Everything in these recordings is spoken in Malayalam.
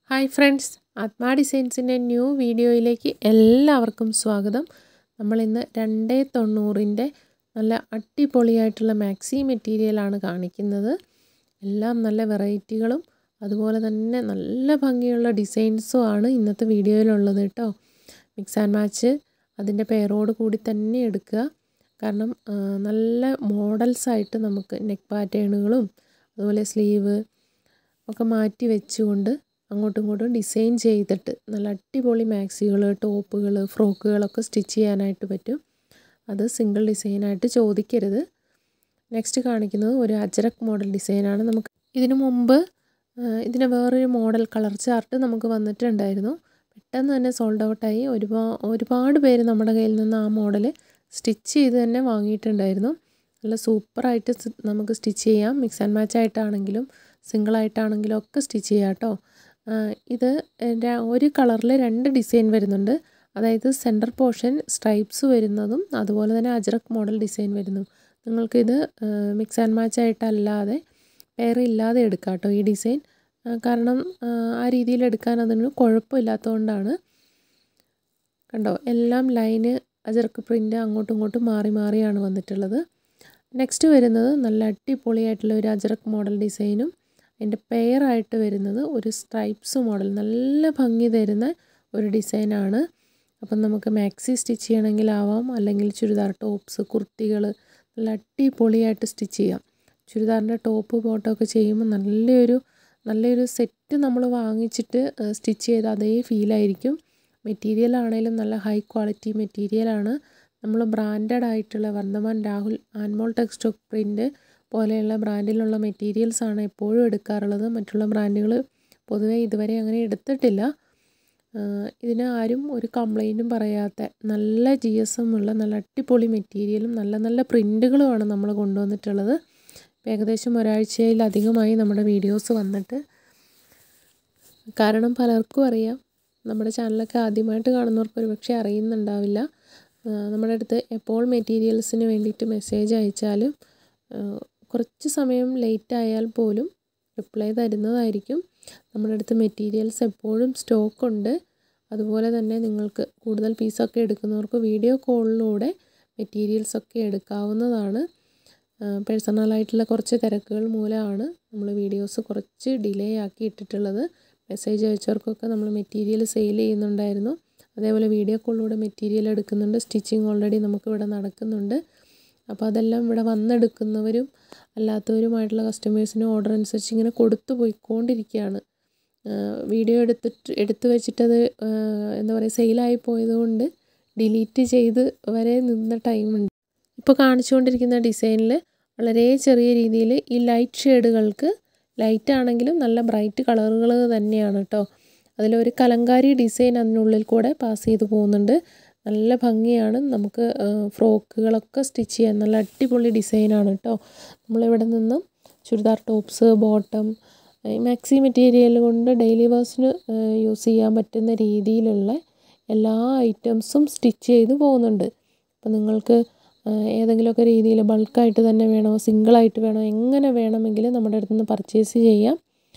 ഹായ് ഫ്രണ്ട്സ് ആത്മാ ഡിസൈൻസിൻ്റെ ന്യൂ വീഡിയോയിലേക്ക് എല്ലാവർക്കും സ്വാഗതം നമ്മളിന്ന് രണ്ടേ തൊണ്ണൂറിൻ്റെ നല്ല അടിപൊളിയായിട്ടുള്ള മാക്സി മെറ്റീരിയലാണ് കാണിക്കുന്നത് എല്ലാം നല്ല വെറൈറ്റികളും അതുപോലെ തന്നെ നല്ല ഭംഗിയുള്ള ഡിസൈൻസും ആണ് ഇന്നത്തെ വീഡിയോയിലുള്ളത് കേട്ടോ മിക്സ് ആൻഡ് മാച്ച് അതിൻ്റെ പെയറോട് കൂടി തന്നെ എടുക്കുക കാരണം നല്ല മോഡൽസായിട്ട് നമുക്ക് നെക്ക് പാറ്റേണുകളും അതുപോലെ സ്ലീവ് ഒക്കെ മാറ്റി വെച്ചുകൊണ്ട് അങ്ങോട്ടും ഇങ്ങോട്ടും ഡിസൈൻ ചെയ്തിട്ട് നല്ല അടിപൊളി മാക്സികൾ ടോപ്പുകൾ ഫ്രോക്കുകളൊക്കെ സ്റ്റിച്ച് ചെയ്യാനായിട്ട് പറ്റും അത് സിംഗിൾ ഡിസൈനായിട്ട് ചോദിക്കരുത് നെക്സ്റ്റ് കാണിക്കുന്നത് ഒരു അജരക് മോഡൽ ഡിസൈനാണ് നമുക്ക് ഇതിനു മുമ്പ് ഇതിന് വേറൊരു മോഡൽ കളർ ചാർട്ട് നമുക്ക് വന്നിട്ടുണ്ടായിരുന്നു പെട്ടെന്ന് തന്നെ സോൾഡ് ഔട്ടായി ഒരുപാട് ഒരുപാട് പേര് നമ്മുടെ കയ്യിൽ നിന്ന് ആ മോഡൽ സ്റ്റിച്ച് ചെയ്ത് തന്നെ വാങ്ങിയിട്ടുണ്ടായിരുന്നു നല്ല സൂപ്പറായിട്ട് നമുക്ക് സ്റ്റിച്ച് ചെയ്യാം മിക്സ് ആൻഡ് മാച്ച് ആയിട്ടാണെങ്കിലും സിംഗിളായിട്ടാണെങ്കിലും ഒക്കെ സ്റ്റിച്ച് ചെയ്യാം കേട്ടോ ഇത് ഒരു കളറിൽ രണ്ട് ഡിസൈൻ വരുന്നുണ്ട് അതായത് സെൻറ്റർ പോർഷൻ സ്ട്രൈപ്സ് വരുന്നതും അതുപോലെ തന്നെ അജ്രക് മോഡൽ ഡിസൈൻ വരുന്നു നിങ്ങൾക്കിത് മിക്സ് ആൻഡ് മാച്ച് ആയിട്ടല്ലാതെ പെയർ ഇല്ലാതെ എടുക്കാം കേട്ടോ ഈ ഡിസൈൻ കാരണം ആ രീതിയിൽ എടുക്കാൻ അതിന് കുഴപ്പമില്ലാത്തതുകൊണ്ടാണ് കണ്ടോ എല്ലാം ലൈന് അജർക്ക് പ്രിൻ്റ് അങ്ങോട്ടും ഇങ്ങോട്ടും മാറി മാറിയാണ് വന്നിട്ടുള്ളത് നെക്സ്റ്റ് വരുന്നത് നല്ല അടിപൊളിയായിട്ടുള്ള ഒരു അജറക് മോഡൽ ഡിസൈനും അതിൻ്റെ പെയറായിട്ട് വരുന്നത് ഒരു സ്ട്രൈപ്സ് മോഡൽ നല്ല ഭംഗി തരുന്ന ഒരു ഡിസൈനാണ് അപ്പം നമുക്ക് മാക്സി സ്റ്റിച്ച് ചെയ്യണമെങ്കിലാവാം അല്ലെങ്കിൽ ചുരിദാർ ടോപ്സ് കുർത്തികൾ നല്ല അടിപൊളിയായിട്ട് സ്റ്റിച്ച് ചെയ്യാം ചുരിദാറിൻ്റെ ടോപ്പ് ബോട്ടമൊക്കെ ചെയ്യുമ്പോൾ നല്ലൊരു നല്ലൊരു സെറ്റ് നമ്മൾ വാങ്ങിച്ചിട്ട് സ്റ്റിച്ച് ചെയ്ത അതേ ഫീലായിരിക്കും മെറ്റീരിയൽ ആണെങ്കിലും നല്ല ഹൈ ക്വാളിറ്റി മെറ്റീരിയലാണ് നമ്മൾ ബ്രാൻഡഡ് ആയിട്ടുള്ള വർദ്ധമാൻ രാഹുൽ ആൻമോൾ ടെക്സ്റ്റോക്ക് പ്രിൻ്റ് പോലെയുള്ള ബ്രാൻഡിലുള്ള മെറ്റീരിയൽസാണ് എപ്പോഴും എടുക്കാറുള്ളത് മറ്റുള്ള ബ്രാൻഡുകൾ പൊതുവെ ഇതുവരെ അങ്ങനെ എടുത്തിട്ടില്ല ഇതിന് ആരും ഒരു കംപ്ലൈൻറ്റും പറയാത്ത നല്ല ജി എസ് എം ഉള്ള നല്ല അടിപൊളി മെറ്റീരിയലും നല്ല നല്ല പ്രിൻറ്റുകളുമാണ് നമ്മൾ കൊണ്ടുവന്നിട്ടുള്ളത് ഏകദേശം ഒരാഴ്ചയിലധികമായി നമ്മുടെ വീഡിയോസ് വന്നിട്ട് കാരണം പലർക്കും അറിയാം നമ്മുടെ ചാനലൊക്കെ ആദ്യമായിട്ട് കാണുന്നവർക്ക് ഒരുപക്ഷെ അറിയുന്നുണ്ടാവില്ല നമ്മുടെ അടുത്ത് എപ്പോൾ മെറ്റീരിയൽസിന് വേണ്ടിയിട്ട് മെസ്സേജ് അയച്ചാലും കുറച്ച് സമയം ലേറ്റ് ആയാൽ പോലും റിപ്ലൈ തരുന്നതായിരിക്കും നമ്മുടെ അടുത്ത് മെറ്റീരിയൽസ് എപ്പോഴും സ്റ്റോക്ക് ഉണ്ട് അതുപോലെ തന്നെ നിങ്ങൾക്ക് കൂടുതൽ പീസൊക്കെ എടുക്കുന്നവർക്ക് വീഡിയോ കോളിലൂടെ മെറ്റീരിയൽസൊക്കെ എടുക്കാവുന്നതാണ് പേഴ്സണലായിട്ടുള്ള കുറച്ച് തിരക്കുകൾ മൂലമാണ് നമ്മൾ വീഡിയോസ് കുറച്ച് ഡിലേ ആക്കി ഇട്ടിട്ടുള്ളത് മെസ്സേജ് അയച്ചവർക്കൊക്കെ നമ്മൾ മെറ്റീരിയൽ സെയിൽ ചെയ്യുന്നുണ്ടായിരുന്നു അതേപോലെ വീഡിയോ കോളിലൂടെ മെറ്റീരിയൽ എടുക്കുന്നുണ്ട് സ്റ്റിച്ചിങ് ഓൾറെഡി നമുക്കിവിടെ നടക്കുന്നുണ്ട് അപ്പോൾ അതെല്ലാം ഇവിടെ വന്നെടുക്കുന്നവരും അല്ലാത്തവരുമായിട്ടുള്ള കസ്റ്റമേഴ്സിന് ഓർഡർ അനുസരിച്ച് ഇങ്ങനെ കൊടുത്തു പോയിക്കൊണ്ടിരിക്കുകയാണ് വീഡിയോ എടുത്തിട്ട് എടുത്തു വെച്ചിട്ടത് എന്താ പറയുക സെയിലായി പോയതുകൊണ്ട് ഡിലീറ്റ് ചെയ്ത് വരെ നിന്ന ടൈമുണ്ട് ഇപ്പോൾ കാണിച്ചുകൊണ്ടിരിക്കുന്ന ഡിസൈനിൽ വളരെ ചെറിയ രീതിയിൽ ഈ ലൈറ്റ് ഷെയ്ഡുകൾക്ക് ലൈറ്റ് ആണെങ്കിലും നല്ല ബ്രൈറ്റ് കളറുകൾ തന്നെയാണ് കേട്ടോ അതിലൊരു കലങ്കാരി ഡിസൈൻ അതിനുള്ളിൽ കൂടെ പാസ് ചെയ്ത് പോകുന്നുണ്ട് നല്ല ഭംഗിയാണ് നമുക്ക് ഫ്രോക്കുകളൊക്കെ സ്റ്റിച്ച് ചെയ്യാൻ നല്ല അടിപൊളി ഡിസൈനാണ് കേട്ടോ നമ്മളിവിടെ നിന്നും churidar tops bottom maxi material കൊണ്ട് ഡെയിലി വേഴ്സിന് യൂസ് ചെയ്യാൻ പറ്റുന്ന രീതിയിലുള്ള എല്ലാ ഐറ്റംസും സ്റ്റിച്ച് ചെയ്ത് പോകുന്നുണ്ട് അപ്പോൾ നിങ്ങൾക്ക് ഏതെങ്കിലുമൊക്കെ രീതിയിൽ ബൾക്കായിട്ട് തന്നെ വേണോ സിംഗിളായിട്ട് വേണോ എങ്ങനെ വേണമെങ്കിലും നമ്മുടെ അടുത്ത് നിന്ന് പർച്ചേസ് ചെയ്യാം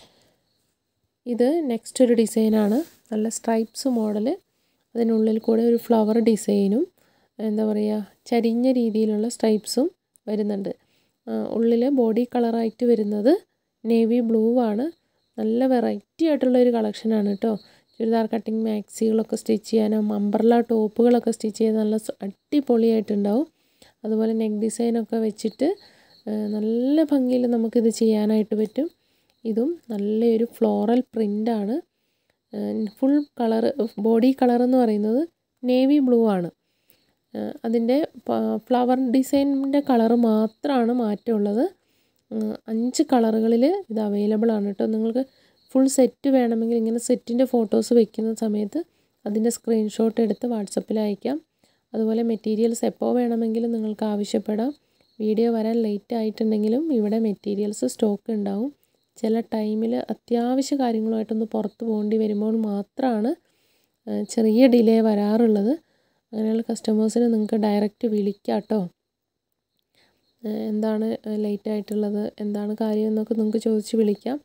ഇത് നെക്സ്റ്റ് ഒരു ഡിസൈനാണ് നല്ല സ്ട്രൈപ്സ് മോഡൽ അതിനുള്ളിൽ കൂടെ ഒരു ഫ്ലവർ ഡിസൈനും എന്താ പറയുക ചരിഞ്ഞ രീതിയിലുള്ള സ്ട്രൈപ്സും വരുന്നുണ്ട് ഉള്ളിൽ ബോഡി കളറായിട്ട് വരുന്നത് നേവി ബ്ലൂ ആണ് നല്ല വെറൈറ്റി ആയിട്ടുള്ള ഒരു കളക്ഷനാണ് കേട്ടോ ചുരിദാർ കട്ടിങ് മാക്സികളൊക്കെ സ്റ്റിച്ച് ചെയ്യാനും അമ്പർല ടോപ്പുകളൊക്കെ സ്റ്റിച്ച് ചെയ്ത് നല്ല അടിപൊളിയായിട്ടുണ്ടാവും അതുപോലെ നെക്ക് ഡിസൈനൊക്കെ വെച്ചിട്ട് നല്ല ഭംഗിയിൽ നമുക്കിത് ചെയ്യാനായിട്ട് പറ്റും ഇതും നല്ലൊരു ഫ്ലോറൽ പ്രിൻ്റാണ് ഫുൾ കളർ ബോഡി കളർ എന്ന് പറയുന്നത് നേവി ബ്ലൂ ആണ് അതിൻ്റെ ഫ്ലവർ ഡിസൈനിൻ്റെ കളറ് മാത്രമാണ് മാറ്റമുള്ളത് അഞ്ച് കളറുകളിൽ ഇത് അവൈലബിൾ ആണ് കേട്ടോ നിങ്ങൾക്ക് ഫുൾ സെറ്റ് വേണമെങ്കിൽ ഇങ്ങനെ സെറ്റിൻ്റെ ഫോട്ടോസ് വെക്കുന്ന സമയത്ത് അതിൻ്റെ സ്ക്രീൻഷോട്ട് എടുത്ത് വാട്സപ്പിൽ അയക്കാം അതുപോലെ മെറ്റീരിയൽസ് എപ്പോൾ വേണമെങ്കിലും നിങ്ങൾക്ക് ആവശ്യപ്പെടാം വീഡിയോ വരാൻ ലേറ്റ് ആയിട്ടുണ്ടെങ്കിലും ഇവിടെ മെറ്റീരിയൽസ് സ്റ്റോക്ക് ഉണ്ടാവും ചില ടൈമിൽ അത്യാവശ്യ കാര്യങ്ങളുമായിട്ടൊന്ന് പുറത്ത് പോകേണ്ടി വരുമ്പോൾ മാത്രമാണ് ചെറിയ ഡിലേ വരാറുള്ളത് അങ്ങനെയുള്ള കസ്റ്റമേഴ്സിന് നിങ്ങൾക്ക് ഡയറക്റ്റ് വിളിക്കാം കേട്ടോ എന്താണ് ലേറ്റ് ആയിട്ടുള്ളത് എന്താണ് കാര്യം എന്നൊക്കെ നിങ്ങൾക്ക് ചോദിച്ച് വിളിക്കാം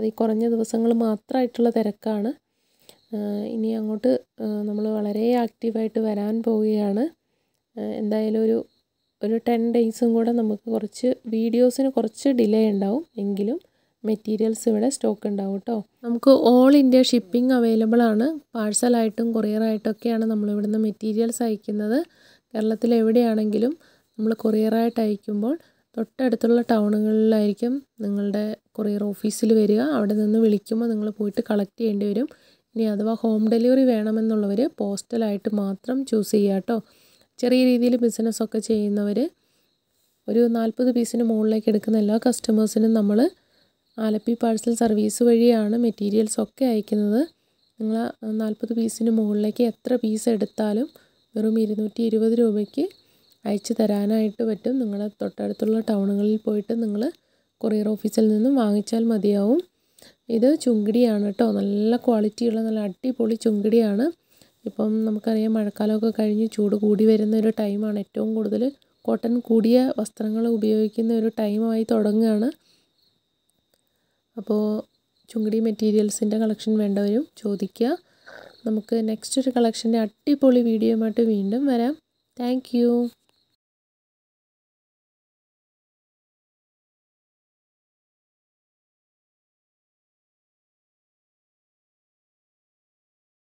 അത് ഈ കുറഞ്ഞ ദിവസങ്ങൾ മാത്രമായിട്ടുള്ള തിരക്കാണ് ഇനി അങ്ങോട്ട് നമ്മൾ വളരെ ആക്റ്റീവായിട്ട് വരാൻ പോവുകയാണ് എന്തായാലും ഒരു ഒരു ടെൻ ഡേയ്സും കൂടെ നമുക്ക് കുറച്ച് വീഡിയോസിന് കുറച്ച് ഡിലേ ഉണ്ടാവും എങ്കിലും മെറ്റീരിയൽസ് ഇവിടെ സ്റ്റോക്ക് ഉണ്ടാവും കേട്ടോ നമുക്ക് ഓൾ ഇന്ത്യ ഷിപ്പിംഗ് അവൈലബിൾ ആണ് പാഴ്സലായിട്ടും കൊറിയറായിട്ടൊക്കെയാണ് നമ്മൾ ഇവിടുന്ന് മെറ്റീരിയൽസ് അയക്കുന്നത് കേരളത്തിൽ എവിടെയാണെങ്കിലും നമ്മൾ കൊറിയറായിട്ട് അയക്കുമ്പോൾ തൊട്ടടുത്തുള്ള ടൗണുകളിലായിരിക്കും നിങ്ങളുടെ കൊറിയർ ഓഫീസിൽ വരിക അവിടെ നിന്ന് വിളിക്കുമ്പോൾ നിങ്ങൾ പോയിട്ട് കളക്ട് ചെയ്യേണ്ടി വരും ഇനി അഥവാ ഹോം ഡെലിവറി വേണമെന്നുള്ളവർ പോസ്റ്റലായിട്ട് മാത്രം ചൂസ് ചെയ്യുക കേട്ടോ ചെറിയ രീതിയിൽ ബിസിനസ്സൊക്കെ ചെയ്യുന്നവർ ഒരു നാൽപ്പത് പീസിന് മുകളിലേക്ക് എടുക്കുന്ന എല്ലാ കസ്റ്റമേഴ്സിനും നമ്മൾ ആലപ്പി പാഴ്സൽ സർവീസ് വഴിയാണ് മെറ്റീരിയൽസ് ഒക്കെ അയക്കുന്നത് നിങ്ങൾ നാൽപ്പത് പീസിന് മുകളിലേക്ക് എത്ര പീസ് എടുത്താലും വെറും ഇരുന്നൂറ്റി ഇരുപത് രൂപയ്ക്ക് അയച്ചു തരാനായിട്ട് പറ്റും നിങ്ങൾ തൊട്ടടുത്തുള്ള ടൗണുകളിൽ പോയിട്ട് നിങ്ങൾ കൊറിയർ ഓഫീസിൽ നിന്നും വാങ്ങിച്ചാൽ മതിയാവും ഇത് ചുങ്കിടിയാണ് കേട്ടോ നല്ല ക്വാളിറ്റിയുള്ള നല്ല അടിപൊളി ചുങ്കിടിയാണ് ഇപ്പം നമുക്കറിയാം മഴക്കാലമൊക്കെ കഴിഞ്ഞ് ചൂട് കൂടി വരുന്ന ഒരു ടൈമാണ് ഏറ്റവും കൂടുതൽ കോട്ടൺ കൂടിയ വസ്ത്രങ്ങൾ ഉപയോഗിക്കുന്ന ഒരു ടൈമായി തുടങ്ങുകയാണ് അപ്പോൾ ചുങ്കിടി മെറ്റീരിയൽസിൻ്റെ കളക്ഷൻ വേണ്ടവരും ചോദിക്കുക നമുക്ക് നെക്സ്റ്റ് ഒരു കളക്ഷൻ്റെ അടിപൊളി വീഡിയോയുമായിട്ട് വീണ്ടും വരാം താങ്ക്